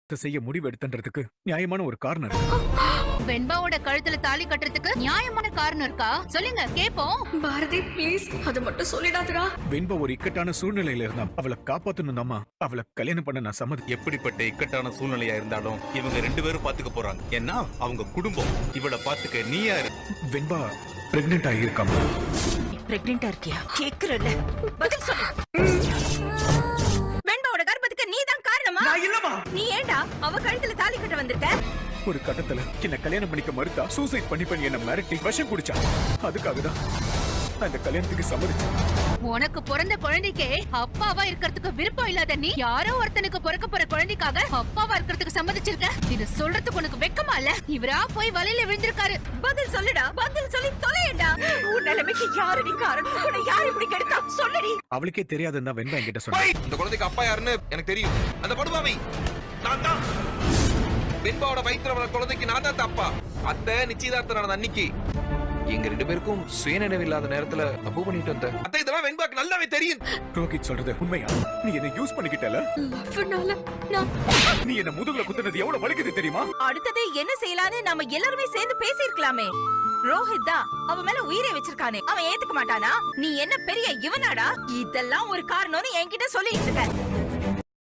இதை செய்ய முடிவு எடுத்தன்றதுக்கு நியாயமான ஒரு காரணம் இருக்கு வெண்பாவோட கழுத்துல தாலி கட்டுறதுக்கு நியாயமான காரணம் இருக்கா சொல்லுங்க கேப்போம் பாரதி ப்ளீஸ் அது மட்டும் சொல்லிடாதடா வெண்பா ஒரு இக்கட்டான சூழ்நிலையில இருந்தா அவளை காப்பாத்தணும் அம்மா அவளை கல்யாணம் பண்ண நான் சம்மதி எப்படிப்பட்ட இக்கட்டான சூழ்நிலையா இருந்தாலும் இவங்க ரெண்டு பேரும் பாத்துக்க போறாங்க ஏன்னா அவங்க குடும்பம் இவளை பாத்துக்க நீ யாரு வெண்பா பிரெக்னென்ட் ஆகியிருக்காமா பிரெக்னெண்டா இருக்கியா கேக்குறல பதில் சொல்லு வெண்பாவோட கர்ப்பத்துக்கு நீ தான் காரணமா நீ ஏண்டா அவ கழுத்துல தாலி கட்ட வந்திருக்க ஒரு கட்டத்துல என்ன கல்யாணம் பண்ணிக்க மறுத்தா சூசைட் பண்ணி பண்ணி என்ன மிரட்டி விஷம் குடிச்சா அதுக்காக தான் அந்த கல்யாணத்துக்கு சம்மதிச்சேன் உனக்கு பிறந்த குழந்தைக்கே அப்பாவா இருக்கிறதுக்கு விருப்பம் இல்லாத நீ யாரோ ஒருத்தனுக்கு பிறக்க போற குழந்தைக்காக அப்பாவா இருக்கிறதுக்கு சம்மதிச்சிருக்க இது சொல்றதுக்கு உனக்கு வெக்கமா இல்ல இவரா போய் வலையில விழுந்திருக்காரு பதில் சொல்லுடா பதில் சொல்லி தொலையண்டா உன் நிலைமைக்கு யாரு நீ காரணம் உன்னை யாரு இப்படி கெடுத்தா சொல்லுடி அவளுக்கே தெரியாதுன்னு தான் வெண்பா என்கிட்ட சொன்னா இந்த குழந்தைக்கு அப்பா யாருன்னு எனக்கு தெரியும் அந்த படுபாவி நான் தான் வெண்பாவோட வயிற்றுல வர குழந்தைக்கு நான் தான் அப்பா அத்தை நிச்சயதார்த்தம் நடந்த அன்னைக்கு எங்க ரெண்டு பேருக்கும் சுயநினைவு இல்லாத நேரத்துல தப்பு பண்ணிட்டு வந்த அத்தை இதெல்லாம் வெண்பாக்கு நல்லாவே தெரியும் ரோஹித் சொல்றது உண்மையா நீ என்ன யூஸ் பண்ணிக்கிட்டல லவ்னால நான் நீ என்ன முதுகுல குத்துனது எவ்வளவு வலிக்குது தெரியுமா அடுத்தது என்ன செய்யலாம்னு நாம எல்லாருமே சேர்ந்து பேசியிருக்கலாமே ரோஹித் தான் அவன் மேல உயிரை வச்சிருக்கானே அவன் ஏத்துக்க மாட்டானா நீ என்ன பெரிய இவனாடா இதெல்லாம் ஒரு காரணம்னு என்கிட்ட சொல்லிட்டு இருக்க